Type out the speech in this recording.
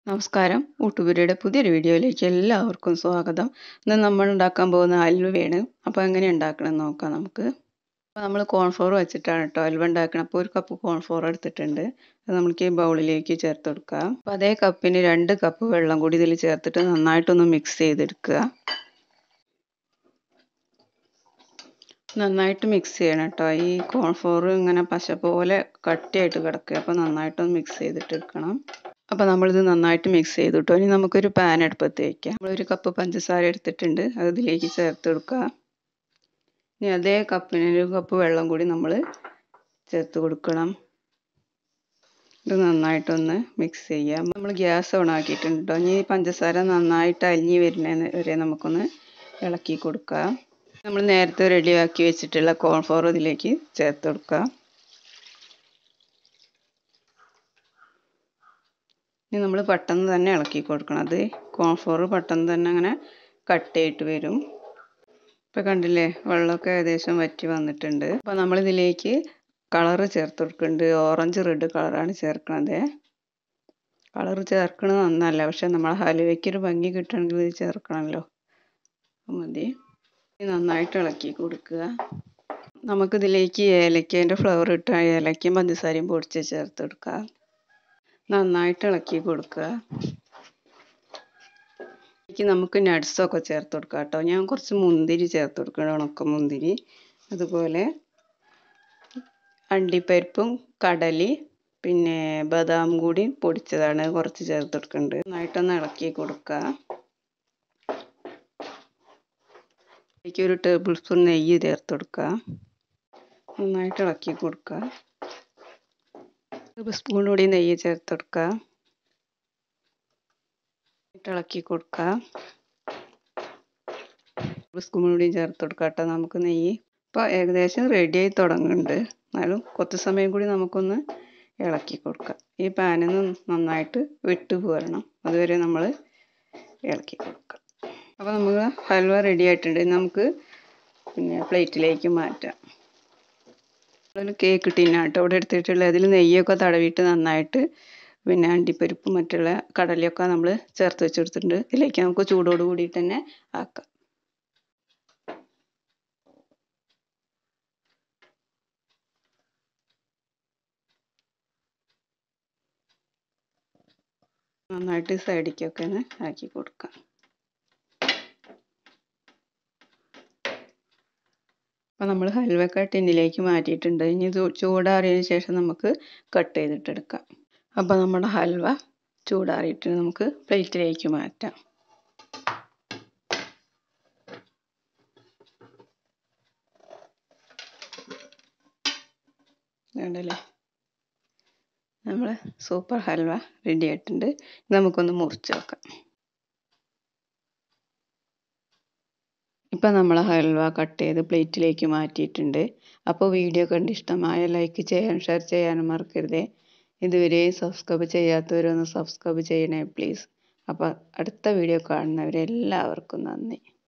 നമസ്കാരം ഊട്ടുപുരയുടെ പുതിയൊരു വീഡിയോയിലേക്ക് എല്ലാവർക്കും സ്വാഗതം ഇന്ന് നമ്മൾ ഉണ്ടാക്കാൻ പോകുന്ന അൽവയാണ് അപ്പോൾ എങ്ങനെ ഉണ്ടാക്കണം നോക്കാം നമുക്ക് അപ്പോൾ നമ്മൾ കോൺഫ്ലോർ വെച്ചിട്ടാണ് കേട്ടോ അൽവ ഉണ്ടാക്കണം അപ്പോൾ ഒരു കപ്പ് കോൺഫ്ലോർ എടുത്തിട്ടുണ്ട് അത് നമുക്ക് ഈ ബൗളിലേക്ക് ചേർത്ത് കൊടുക്കുക അപ്പോൾ അതേ കപ്പിന് രണ്ട് കപ്പ് വെള്ളം കൂടി ഇതിൽ ചേർത്തിട്ട് നന്നായിട്ടൊന്ന് മിക്സ് ചെയ്തെടുക്കുക നന്നായിട്ട് മിക്സ് ചെയ്യണം കേട്ടോ ഈ കോൺഫ്ലോർ ഇങ്ങനെ പശ പോലെ കട്ടിയായിട്ട് കിടക്കുക അപ്പോൾ നന്നായിട്ടൊന്ന് മിക്സ് ചെയ്തിട്ട് എടുക്കണം അപ്പോൾ നമ്മളിത് നന്നായിട്ട് മിക്സ് ചെയ്തു കേട്ടോ ഇനി നമുക്കൊരു പാൻ അടുപ്പത്ത് വയ്ക്കാം നമ്മളൊരു കപ്പ് പഞ്ചസാര എടുത്തിട്ടുണ്ട് അത് ഇതിലേക്ക് ചേർത്ത് കൊടുക്കുക ഇനി അതേ കപ്പിന് ഒരു കപ്പ് വെള്ളം കൂടി നമ്മൾ ചേർത്ത് കൊടുക്കണം ഇത് നന്നായിട്ടൊന്ന് മിക്സ് ചെയ്യാം നമ്മൾ ഗ്യാസ് ഓൺ ആക്കിയിട്ടുണ്ട് കേട്ടോ ഇനി പഞ്ചസാര നന്നായിട്ട് അലിഞ്ഞ് വരുന്നതിന് വരെ നമുക്കൊന്ന് ഇളക്കി കൊടുക്കാം നമ്മൾ നേരത്തെ റെഡിയാക്കി വെച്ചിട്ടുള്ള കോൺഫ്ലോർ ഇതിലേക്ക് ചേർത്ത് കൊടുക്കുക ഇനി നമ്മൾ പെട്ടെന്ന് തന്നെ ഇളക്കി കൊടുക്കണം അത് കോൺഫ്ലോർ പെട്ടെന്ന് തന്നെ അങ്ങനെ കട്ടയായിട്ട് വരും ഇപ്പോൾ കണ്ടില്ലേ വെള്ളമൊക്കെ ഏകദേശം വറ്റി വന്നിട്ടുണ്ട് അപ്പോൾ നമ്മളിതിലേക്ക് കളറ് ചേർത്ത് കൊടുക്കുന്നുണ്ട് ഓറഞ്ച് റെഡ് കളറാണ് ചേർക്കണത് കളർ ചേർക്കണത് നന്നല്ല പക്ഷെ നമ്മൾ ഹലുവയ്ക്ക് ഒരു ഭംഗി കിട്ടണമെങ്കിൽ ഇത് ചേർക്കണമല്ലോ മതി നന്നായിട്ട് ഇളക്കി കൊടുക്കുക നമുക്കിതിലേക്ക് ഏലക്കേൻ്റെ ഫ്ലവർ ഇട്ട് ഏലക്കയും പഞ്ചസാരയും പൊടിച്ച് ചേർത്ത് കൊടുക്കുക നന്നായിട്ട് ഇളക്കി കൊടുക്കുക ഇതിലേക്ക് നമുക്ക് നട്ട്സൊക്കെ ചേർത്ത് കൊടുക്കാം കേട്ടോ ഞാൻ കുറച്ച് മുന്തിരി ചേർത്ത് കൊടുക്കണം ഉണക്ക മുന്തിരി അതുപോലെ അണ്ടിപ്പരിപ്പും കടലി പിന്നെ ബദാം കൂടി പൊടിച്ചതാണ് കുറച്ച് ചേർത്ത് കൊടുക്കുന്നുണ്ട് നന്നായിട്ടൊന്ന് ഇളക്കി കൊടുക്കുക ഇതിലേക്ക് ഒരു ടേബിൾ സ്പൂൺ നെയ്യ് ചേർത്ത് കൊടുക്കുക നന്നായിട്ട് ഇളക്കി കൊടുക്കുക ഒരു സ്പൂൺ കൂടി നെയ്യ് ചേർത്ത് കൊടുക്കുക ഇളക്കി കൊടുക്കുക ഒരു സ്പൂൺ കൂടി ചേർത്ത് കൊടുക്കുക കേട്ടോ നമുക്ക് നെയ്യ് ഇപ്പോൾ ഏകദേശം റെഡിയായി തുടങ്ങുന്നുണ്ട് എന്നാലും കുറച്ച് സമയം കൂടി നമുക്കൊന്ന് ഇളക്കി കൊടുക്കാം ഈ പാനിൽ നിന്ന് നന്നായിട്ട് വിട്ടു പോരണം അതുവരെ നമ്മൾ ഇളക്കി കൊടുക്കാം അപ്പോൾ നമുക്ക് ഹൽവ റെഡി ആയിട്ടുണ്ട് നമുക്ക് പിന്നെ പ്ലേറ്റിലേക്ക് മാറ്റാം ഒരു കേക്ക് ടിന്നാട്ടോ ഇവിടെ എടുത്തിട്ടുള്ളത് അതിൽ നെയ്യൊക്കെ തടവിയിട്ട് നന്നായിട്ട് പിന്നെ അണ്ടിപ്പരിപ്പും മറ്റുള്ള കടലയൊക്കെ നമ്മൾ ചേർത്ത് വെച്ചെടുത്തിട്ടുണ്ട് ഇതിലേക്ക് നമുക്ക് ചൂടോട് കൂടിയിട്ട് തന്നെ ആക്കാം നന്നായിട്ട് സൈഡിലേക്കൊക്കെ ഒന്ന് ആക്കി കൊടുക്കാം അപ്പോൾ നമ്മൾ ഹൽവക്ക ടിന്നിലേക്ക് മാറ്റിയിട്ടുണ്ട് ഇനി ചൂടാറിയതിന് ശേഷം നമുക്ക് കട്ട് ചെയ്തിട്ടെടുക്കാം അപ്പോൾ നമ്മുടെ ഹൽവ ചൂടാറിയിട്ട് നമുക്ക് പ്ലേറ്റിലേക്ക് മാറ്റാം വേണ്ടല്ലേ നമ്മൾ സൂപ്പർ ഹൽവ റെഡി ആയിട്ടുണ്ട് നമുക്കൊന്ന് മുറിച്ച് വെക്കാം ഇപ്പം നമ്മൾ ഹൽവ കട്ട് ചെയ്ത് പ്ലേറ്റിലേക്ക് മാറ്റിയിട്ടുണ്ട് അപ്പോൾ വീഡിയോ കണ്ട് ഇഷ്ടമായ ലൈക്ക് ചെയ്യാനും ഷെയർ ചെയ്യാനും മറക്കരുതേ ഇതുവരെ സബ്സ്ക്രൈബ് ചെയ്യാത്തവരൊന്ന് സബ്സ്ക്രൈബ് ചെയ്യണേ പ്ലീസ് അപ്പോൾ അടുത്ത വീഡിയോ കാണുന്നവരെല്ലാവർക്കും നന്ദി